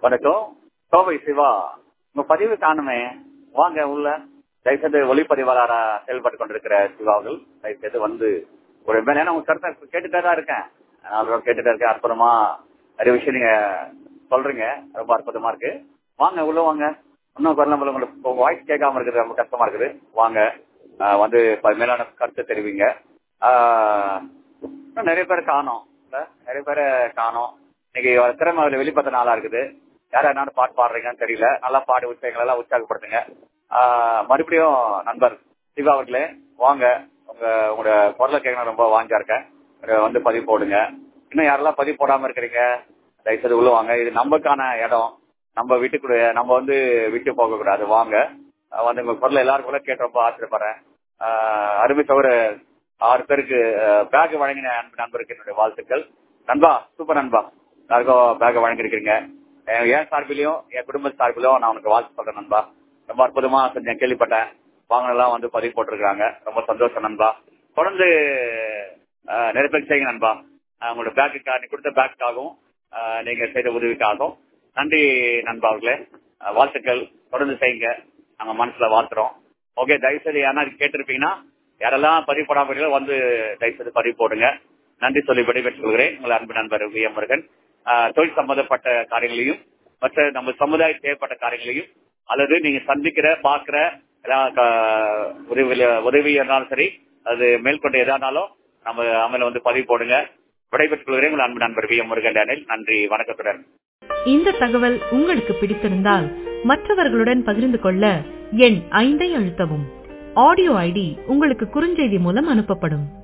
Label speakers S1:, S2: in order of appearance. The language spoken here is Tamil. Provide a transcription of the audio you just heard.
S1: வணக்கம் கோவை சிவா உங்க பதிவு காணுமே வாங்க உள்ள தயவுசெய்து ஒளிப்பதிவாளரா செயல்பட்டு கொண்டிருக்கிற சிவாவுகள் தயவுசெய்து வந்து ஒரு மேல ஏன்னா உங்க கருத்தை கேட்டுட்டே தான் இருக்கேன் நாலு ரூபா கேட்டுட்டே இருக்கேன் அற்புதமா நிறைய விஷயம் நீங்க சொல்றீங்க ரொம்ப அற்புதமா இருக்கு வாங்க உள்ள வாங்க இன்னும் வரலாம் உங்களுக்கு வாய்ஸ் கேட்காம இருக்குது ரொம்ப கஷ்டமா இருக்குது வாங்க ஆஹ் வந்து ப- மேலான கருத்து தெரிவிங்க ஆஹ் இன்னும் நிறைய பேர் காணோம் இல்ல? நிறைய பேரை காணோம் இன்னைக்கு திறமை அதுல வெளிப்பட்ட நாளா இருக்குது யாரா என்ன பாட்டு பாடுறீங்கன்னு தெரியல நல்லா பாடி உற்சாகங்கள் எல்லாம் உற்சாகப்படுத்துங்க ஆஹ் மறுபடியும் நண்பர் சிவா அவர்களே வாங்க உங்க உங்களோட குரலை கேட்கணும் ரொம்ப வாஞ்சா இருக்கேன் இதை வந்து பதிவு போடுங்க இன்னும் யாரெல்லாம் பதிவு போடாம இருக்கிறீங்க தயவுசெய்து உள்ள வாங்க இது நமக்கான இடம் நம்ம வீட்டுக்குள்ள நம்ம வந்து விட்டு போக கூடாது வாங்க அஹ் வந்து உங்க குரலை எல்லாரும் கூட கேட்டு ரொம்ப ஆச்சரியப்படுறேன் ஆஹ் அருமை தவிர ஆறு பேருக்கு பேக் வழங்கின அன்பு நண்பருக்கு என்னுடைய வாழ்த்துக்கள் நண்பா சூப்பர் நண்பா எல்லாருக்கும் பேக் வழங்கிருக்கீங்க அஹ் என் சார்பிலையும் என் குடும்ப சார்பிலையும் நான் உனக்கு வாழ்த்து சொல்றேன் நண்பா ரொம்ப அற்புதமா செஞ்சேன் கேள்விப்பட்டேன் வாங்கினெல்லாம் வந்து பதிவு போட்டிருக்காங்க ரொம்ப சந்தோஷம் நண்பா தொடர்ந்து அஹ், நிறைய பேர் செய்யுங்க நண்பா அஹ், உங்களோட பேக்குக்காக நீ கொடுத்த பேக்குக்காகவும் அஹ், நீங்க செய்த உதவிக்காகவும் நன்றி நண்பா அவர்களே அஹ், வாழ்த்துக்கள் தொடர்ந்து செய்யுங்க நம்ம மனசுல வாழ்த்துறோம் ஓகே தயவுசெய்து யாரா கேட்டிருப்பீங்கன்னா யாரெல்லாம் பதிவு போடாம வந்து தயவுசெய்து பதிவு போடுங்க நன்றி சொல்லி விடைபெற்றுக் கொள்கிறேன் உங்கள் அன்பு நண்பர் வி எம் முருகன் ஆஹ், தொழில் சம்பந்தப்பட்ட காரியங்களையும் மற்ற நம்ம சமுதாய தேவைப்பட்ட காரியங்களையும் அல்லது நீங்க சந்திக்கிற பாக்குற எல்லா க- உதவி உதவி இருந்தாலும் சரி அது மேற்கொண்டு எதானாலும் நம்ம அமல வந்து பதிவு போடுங்க விடைபெற்றுக் கொள்கிறேன் உங்கள் அன்பு நண்பர் வி எம் முருகன் டேனில் நன்றி வணக்கத்துடன்
S2: இந்த தகவல் உங்களுக்கு பிடித்திருந்தால் மற்றவர்களுடன் பகிர்ந்து கொள்ள எண் ஐந்தை அழுத்தவும் ஆடியோ ஐடி உங்களுக்கு குறுஞ்செய்தி மூலம் அனுப்பப்படும்